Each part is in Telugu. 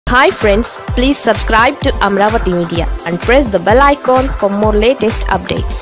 hi friends please subscribe to Amaravati media and press the bell icon for more latest updates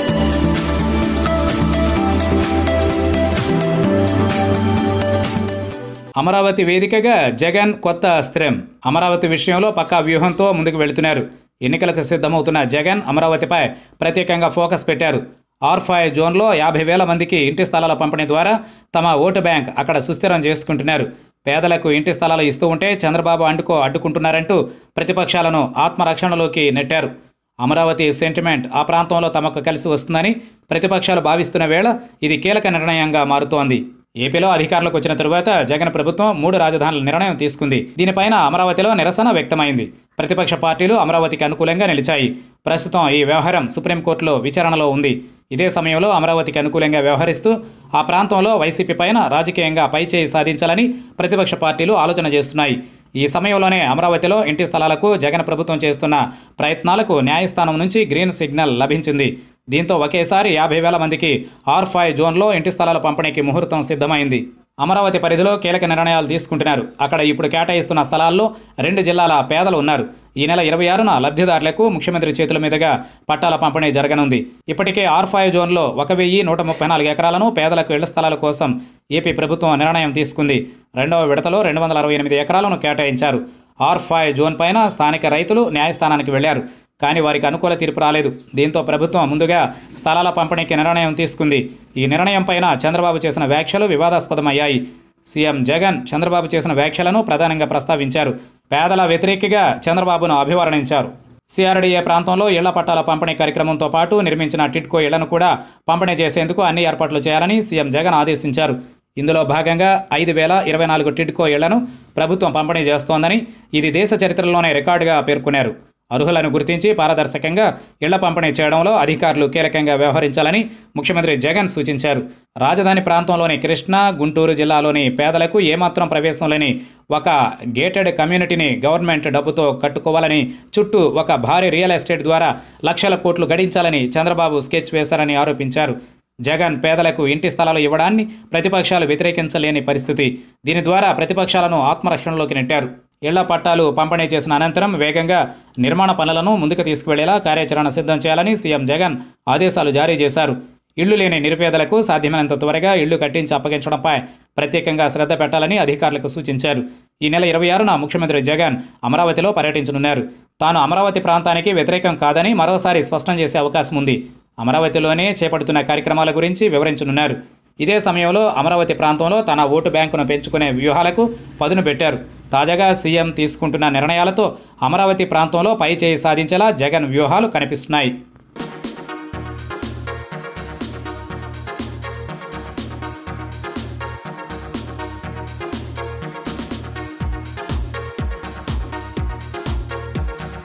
Amaravati వేదికగా జగన్ కొత్త అస్త్రం అమరావతి విషయంలో పక్కా వ్యూహంతో ముందుకు వెళుతున్నారు ఎన్నికలకు సిద్ధమవుతున్న జగన్ అమరావతిపై ప్రత్యేకంగా ఫోకస్ పెట్టారు ఆర్ ఫైవ్ జోన్లో యాభై వేల మందికి ఇంటి స్థలాల పంపిణీ ద్వారా తమ ఓటు బ్యాంక్ అక్కడ సుస్థిరం చేసుకుంటున్నారు పేదలకు ఇంటి స్థలాలు ఇస్తూ ఉంటే చంద్రబాబు అండుకో అడ్డుకుంటున్నారంటూ ప్రతిపక్షాలను ఆత్మరక్షణలోకి నెట్టారు అమరావతి సెంటిమెంట్ ఆ ప్రాంతంలో తమకు కలిసి వస్తుందని ప్రతిపక్షాలు భావిస్తున్న వేళ ఇది కీలక నిర్ణయంగా మారుతోంది ఏపీలో అధికారంలోకి వచ్చిన తరువాత జగన్ ప్రభుత్వం మూడు రాజధానుల నిర్ణయం తీసుకుంది దీనిపైన అమరావతిలో నిరసన వ్యక్తమైంది ప్రతిపక్ష పార్టీలు అమరావతికి అనుకూలంగా నిలిచాయి ప్రస్తుతం ఈ వ్యవహారం సుప్రీంకోర్టులో విచారణలో ఉంది ఇదే సమయంలో అమరావతికి అనుకూలంగా వ్యవహరిస్తూ ఆ ప్రాంతంలో వైసీపీ పైన రాజకీయంగా పైచేయి సాధించాలని ప్రతిపక్ష పార్టీలు ఆలోచన చేస్తున్నాయి ఈ సమయంలోనే అమరావతిలో ఇంటి స్థలాలకు జగన్ ప్రభుత్వం చేస్తున్న ప్రయత్నాలకు న్యాయస్థానం నుంచి గ్రీన్ సిగ్నల్ లభించింది దీంతో ఒకేసారి యాభై వేల మందికి ఆర్ ఫైవ్ జోన్లో ఇంటి స్థలాల పంపిణీకి ముహూర్తం సిద్ధమైంది అమరావతి పరిధిలో కీలక నిర్ణయాలు తీసుకుంటున్నారు అక్కడ ఇప్పుడు కేటాయిస్తున్న స్థలాల్లో రెండు జిల్లాల పేదలు ఉన్నారు ఈ నెల ఇరవై ఆరున లబ్ధిదారులకు ముఖ్యమంత్రి చేతుల మీదుగా పట్టాల పంపిణీ జరగనుంది ఇప్పటికే ఆర్ ఫైవ్ జోన్లో ఒక వెయ్యి నూట ముప్పై నాలుగు ఎకరాలను పేదలకు ఇళ్ల స్థలాల కోసం ఏపీ ప్రభుత్వం నిర్ణయం తీసుకుంది రెండవ విడతలో రెండు వందల అరవై ఎనిమిది ఎకరాలను కేటాయించారు ఆర్ ఫైవ్ జోన్ పైన స్థానిక రైతులు న్యాయస్థానానికి వెళ్లారు కానీ వారికి అనుకూల తీర్పు రాలేదు దీంతో ప్రభుత్వం ముందుగా స్థలాల పంపిణీకి నిర్ణయం తీసుకుంది ఈ నిర్ణయం పైన చంద్రబాబు చేసిన వ్యాఖ్యలు వివాదాస్పదమయ్యాయి సీఎం జగన్ చంద్రబాబు చేసిన వ్యాఖ్యలను ప్రధానంగా ప్రస్తావించారు పేదల వ్యతిరేకిగా చంద్రబాబును అభివర్ణించారు సిఆర్డీఏ ప్రాంతంలో ఇళ్ల పట్టాల పంపిణీ కార్యక్రమంతో పాటు నిర్మించిన టిట్కో ఇళ్లను కూడా పంపిణీ చేసేందుకు అన్ని ఏర్పాట్లు చేయాలని సీఎం జగన్ ఆదేశించారు ఇందులో భాగంగా ఐదు వేల ఇరవై నాలుగు టిడ్కో ఇళ్లను ప్రభుత్వం పంపిణీ చేస్తోందని ఇది దేశ చరిత్రలోనే రికార్డుగా పేర్కొన్నారు అర్హులను గుర్తించి పారదర్శకంగా ఇళ్ల పంపిణీ చేయడంలో అధికారులు కీలకంగా వ్యవహరించాలని ముఖ్యమంత్రి జగన్ సూచించారు రాజధాని ప్రాంతంలోని కృష్ణా గుంటూరు జిల్లాలోని పేదలకు ఏమాత్రం ప్రవేశం లేని ఒక గేటెడ్ కమ్యూనిటీని గవర్నమెంట్ డబ్బుతో కట్టుకోవాలని చుట్టూ ఒక భారీ రియల్ ఎస్టేట్ ద్వారా లక్షల కోట్లు గడించాలని చంద్రబాబు స్కెచ్ వేశారని ఆరోపించారు జగన్ పేదలకు ఇంటి స్థలాలు ఇవ్వడాన్ని ప్రతిపక్షాలు వ్యతిరేకించలేని పరిస్థితి దీని ద్వారా ప్రతిపక్షాలను ఆత్మరక్షణలోకి నెట్టారు ఇళ్ల పట్టాలు పంపిణీ చేసిన అనంతరం వేగంగా నిర్మాణ పనులను ముందుకు తీసుకువెళ్లేలా కార్యాచరణ సిద్ధం చేయాలని సీఎం జగన్ ఆదేశాలు జారీ చేశారు ఇళ్లు లేని నిరుపేదలకు సాధ్యమైనంత త్వరగా ఇళ్లు కట్టించి అప్పగించడంపై ప్రత్యేకంగా శ్రద్ధ పెట్టాలని అధికారులకు సూచించారు ఈ నెల ఇరవై ఆరున ముఖ్యమంత్రి జగన్ అమరావతిలో పర్యటించనున్నారు తాను అమరావతి ప్రాంతానికి వ్యతిరేకం కాదని మరోసారి స్పష్టం చేసే అవకాశం ఉంది అమరావతిలోనే చేపడుతున్న కార్యక్రమాల గురించి వివరించనున్నారు ఇదే సమయంలో అమరావతి ప్రాంతంలో తన ఓటు బ్యాంకును పెంచుకునే వ్యూహాలకు పదును పెట్టారు తాజాగా సీఎం తీసుకుంటున్న నిర్ణయాలతో అమరావతి ప్రాంతంలో పై చేయి సాధించేలా జగన్ వ్యూహాలు కనిపిస్తున్నాయి